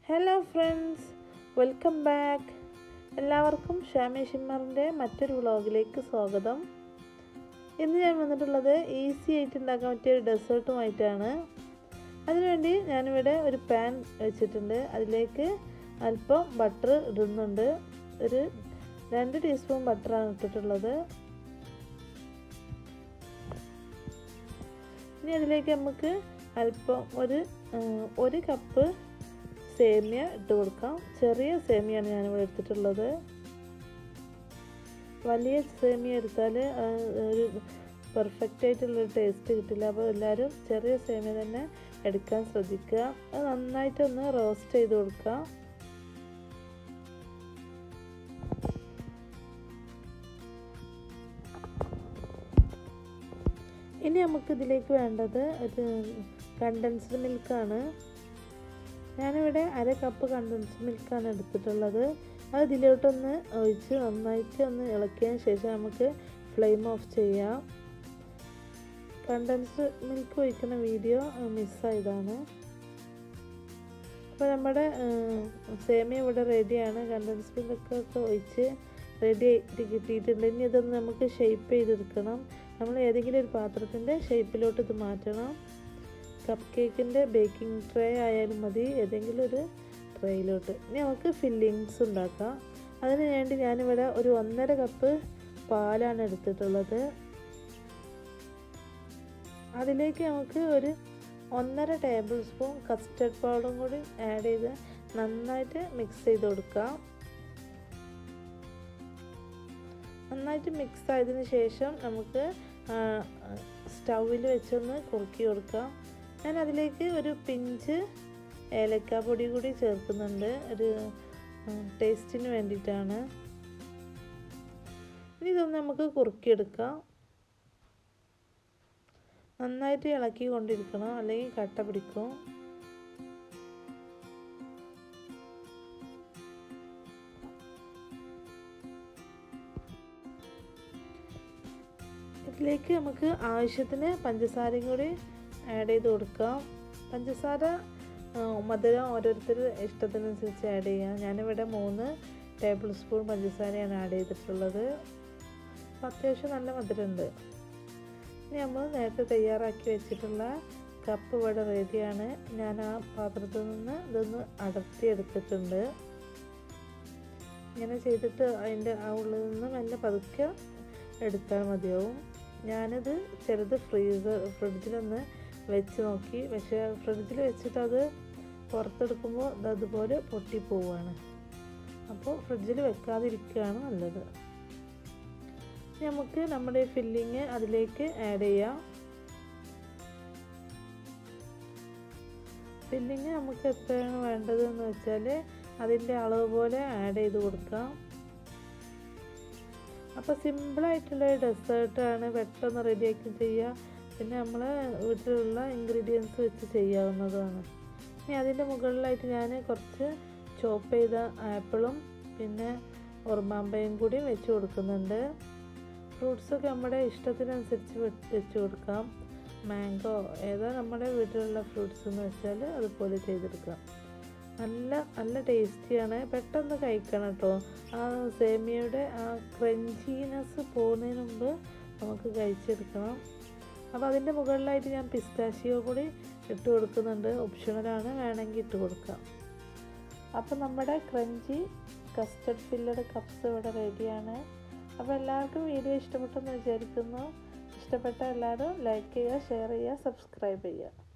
hello friends welcome back എല്ലാവർക്കും ഷാമി ഷിമ്മറിൻ്റെ മറ്റൊരു വ്ളോഗിലേക്ക് സ്വാഗതം ഇന്ന് ഞാൻ വന്നിട്ടുള്ളത് ഈസി ആയിട്ട് ഉണ്ടാക്കാൻ പറ്റിയ ഒരു ഡെസേർട്ടുമായിട്ടാണ് അതിനുവേണ്ടി ഞാനിവിടെ ഒരു പാൻ വെച്ചിട്ടുണ്ട് അതിലേക്ക് അല്പം ബട്ടർ ഇടുന്നുണ്ട് ഒരു രണ്ട് ടീസ്പൂൺ ബട്ടറാണ് ഇട്ടിട്ടുള്ളത് ഇനി അതിലേക്ക് നമുക്ക് അല്പം ഒരു ഒരു കപ്പ് സേമിയ ഇട്ട് കൊടുക്കാം ചെറിയ സേമിയാണ് ഞാനിവിടെ എടുത്തിട്ടുള്ളത് വലിയ സേമിയ എടുത്താൽ ഒരു പെർഫെക്റ്റ് ആയിട്ടുള്ളൊരു ടേസ്റ്റ് കിട്ടില്ല അപ്പോൾ എല്ലാവരും ചെറിയ സേമിയ തന്നെ എടുക്കാൻ ശ്രദ്ധിക്കുക അത് നന്നായിട്ടൊന്ന് റോസ്റ്റ് ചെയ്ത് കൊടുക്കുക ഇനി നമുക്ക് ഇതിലേക്ക് വേണ്ടത് ഒരു കണ്ടൻസ്ഡ് മിൽക്കാണ് ഞാനിവിടെ അര കപ്പ് കണ്ടൻസ്ഡ് മിൽക്കാണ് എടുത്തിട്ടുള്ളത് അത് ഇതിലോട്ടൊന്ന് ഒഴിച്ച് നന്നായിട്ട് ഒന്ന് ഇളക്കിയതിന് ശേഷം നമുക്ക് ഫ്ലെയിം ഓഫ് ചെയ്യാം കണ്ടൻസ്ഡ് മിൽക്ക് ഒഴിക്കുന്ന വീഡിയോ മിസ്സായതാണ് അപ്പോൾ നമ്മുടെ സേമിയ ഇവിടെ റെഡിയാണ് കണ്ടൻസ്ഡ് മിൽക്കൊക്കെ ഒഴിച്ച് റെഡി ആയിട്ട് കിട്ടിയിട്ടുണ്ട് ഇനി ഇതൊന്ന് നമുക്ക് ഷേപ്പ് ചെയ്തെടുക്കണം നമ്മൾ ഏതെങ്കിലും ഒരു പാത്രത്തിൻ്റെ ഷേപ്പിലോട്ട് ഇത് മാറ്റണം കപ്പ് കേക്കിൻ്റെ ബേക്കിംഗ് ട്രേ ആയാലും മതി ഏതെങ്കിലും ഒരു ട്രേയിലോട്ട് ഇനി നമുക്ക് ഫില്ലിങ്സ് ഉണ്ടാക്കാം അതിന് വേണ്ടി ഞാനിവിടെ ഒരു ഒന്നര കപ്പ് പാലാണ് എടുത്തിട്ടുള്ളത് അതിലേക്ക് നമുക്ക് ഒരു ഒന്നര ടേബിൾ സ്പൂൺ കസ്റ്റർഡ് പൗഡറും കൂടി ആഡ് ചെയ്ത് നന്നായിട്ട് മിക്സ് ചെയ്ത് കൊടുക്കാം നന്നായിട്ട് മിക്സ് ആയതിന് ശേഷം നമുക്ക് സ്റ്റൗവിൽ വെച്ചൊന്ന് കുറുക്കി കൊടുക്കാം ഞാൻ അതിലേക്ക് ഒരു പിഞ്ച് ഏലക്ക പൊടി കൂടി ചേർക്കുന്നുണ്ട് ഒരു ടേസ്റ്റിന് വേണ്ടിയിട്ടാണ് ഇനി ഇതൊന്ന് നമുക്ക് കുറുക്കിയെടുക്കാം നന്നായിട്ട് ഇളക്കി കൊണ്ടിരിക്കണം അല്ലെങ്കിൽ കട്ട പിടിക്കും ഇതിലേക്ക് നമുക്ക് ആവശ്യത്തിന് പഞ്ചസാരയും കൂടി ആഡ് ചെയ്ത് കൊടുക്കാം പഞ്ചസാര മധുരം ഓരോരുത്തർ ഇഷ്ടത്തിനനുസരിച്ച് ആഡ് ചെയ്യാം ഞാനിവിടെ മൂന്ന് ടേബിൾ സ്പൂൺ പഞ്ചസാരയാണ് ആഡ് ചെയ്തിട്ടുള്ളത് അപ്പോൾ അത്യാവശ്യം നല്ല മധുരമുണ്ട് ഇനി നമ്മൾ നേരത്തെ തയ്യാറാക്കി വെച്ചിട്ടുള്ള കപ്പ് ഇവിടെ റെഡിയാണ് ഞാൻ ആ പാത്രത്തിൽ നിന്ന് ഇതൊന്ന് അടർത്തി എടുത്തിട്ടുണ്ട് ഇങ്ങനെ ചെയ്തിട്ട് അതിൻ്റെ ആ ഉള്ളിൽ നിന്ന് മെല്ലെ പതുക്കെ എടുത്താൽ മതിയാവും ഞാനിത് ചെറുത് ഫ്രീസർ ഫ്രിഡ്ജിലൊന്ന് വെച്ച് നോക്കി പക്ഷേ ഫ്രിഡ്ജിൽ വെച്ചിട്ട് അത് പുറത്തെടുക്കുമ്പോൾ ഇത് അതുപോലെ പൊട്ടിപ്പോവുകയാണ് അപ്പോൾ ഫ്രിഡ്ജിൽ വെക്കാതിരിക്കുകയാണ് നല്ലത് നമുക്ക് നമ്മുടെ ഫില്ലിങ് അതിലേക്ക് ആഡ് ചെയ്യാം ഫില്ലിങ് നമുക്ക് എത്രയാണ് വേണ്ടതെന്ന് വെച്ചാൽ അതിൻ്റെ അളവ് പോലെ ആഡ് ചെയ്ത് കൊടുക്കാം അപ്പോൾ സിമ്പിളായിട്ടുള്ള ഡെസേർട്ടാണ് പെട്ടെന്ന് റെഡിയാക്കി ചെയ്യുക പിന്നെ നമ്മൾ വീട്ടിലുള്ള ഇൻഗ്രീഡിയൻസ് വെച്ച് ചെയ്യാവുന്നതാണ് ഇനി അതിൻ്റെ മുകളിലായിട്ട് ഞാൻ കുറച്ച് ചോപ്പ് ചെയ്ത ആപ്പിളും പിന്നെ ഉറുമാമ്പയും കൂടി വെച്ച് കൊടുക്കുന്നുണ്ട് ഫ്രൂട്ട്സൊക്കെ നമ്മുടെ ഇഷ്ടത്തിനനുസരിച്ച് വെച്ച് കൊടുക്കാം മാംഗോ ഏതാ നമ്മുടെ വീട്ടിലുള്ള ഫ്രൂട്ട്സ് എന്ന് വെച്ചാൽ അതുപോലെ ചെയ്തെടുക്കാം നല്ല നല്ല ടേസ്റ്റിയാണ് പെട്ടെന്ന് കഴിക്കണം കേട്ടോ ആ സേമിയയുടെ ആ ക്രഞ്ചിനെസ് പോകുന്നതിന് മുമ്പ് നമുക്ക് കഴിച്ചെടുക്കണം അപ്പോൾ അതിൻ്റെ മുകളിലായിട്ട് ഞാൻ പിസ്താഷിയോ കൂടി ഇട്ട് കൊടുക്കുന്നുണ്ട് ഓപ്ഷണലാണ് വേണമെങ്കിൽ ഇട്ട് കൊടുക്കാം അപ്പോൾ നമ്മുടെ ക്രഞ്ചി കസ്റ്റർഡ് ഫില്ലഡ് കപ്സ് ഇവിടെ റെഡിയാണ് അപ്പോൾ എല്ലാവർക്കും വീഡിയോ ഇഷ്ടപ്പെട്ടെന്ന് വിചാരിക്കുന്നു ഇഷ്ടപ്പെട്ട എല്ലാവരും ലൈക്ക് ചെയ്യുക ഷെയർ ചെയ്യുക സബ്സ്ക്രൈബ് ചെയ്യുക